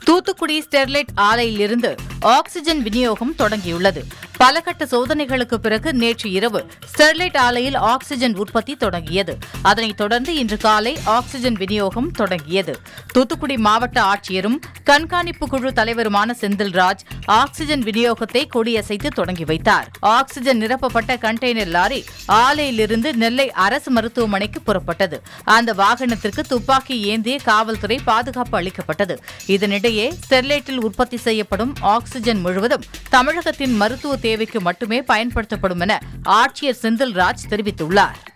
Thoothukudi Sterlite ஆலையிலிருந்து oxygen விநியோகம் தொடங்கியுள்ளது பல கட்ட சோதனைகளுக்கு பிறகு நேற்று இரவு ஸ்டெர்லைட் ஆலையில் ஆக்ஸிஜன் உற்பத்தி தொடங்கியது அதனைத் தொடர்ந்து இன்று காலை ஆக்ஸிஜன் விநியோகம் தொடங்கியது தூத்துக்குடி மாவட்ட ஆட்சியரும் கண்காணிப்பு குழு தலைவருமான செந்தில்ராஜ் ஆக்ஸிஜன் விநியோகத்தை கொடியசைத்து தொடங்கி வைத்தார் ஆக்ஸிஜன் நிரப்பப்பட்ட கண்டெய்னர் லாரி ஆலையிலிருந்து நெல்லை அரசு மருத்துவமனைக்கு புறப்பட்டது அந்த வாகனத்திற்கு துப்பாக்கி ஏந்திய காவல்துறை பாதுகாப்பு அளிக்கப்பட்டது இதனிடையே ஸ்டெர்லைட்டில் உற்பத்தி செய்யப்படும் ஆக்ஸிஜன் முழுவதும் தமிழகத்தின் மருத்துவ தேவைக்கு மட்டுமே பயன்படுத்தப்படும் என ஆட்சியர் செந்தில்ராஜ் தெரிவித்துள்ளார்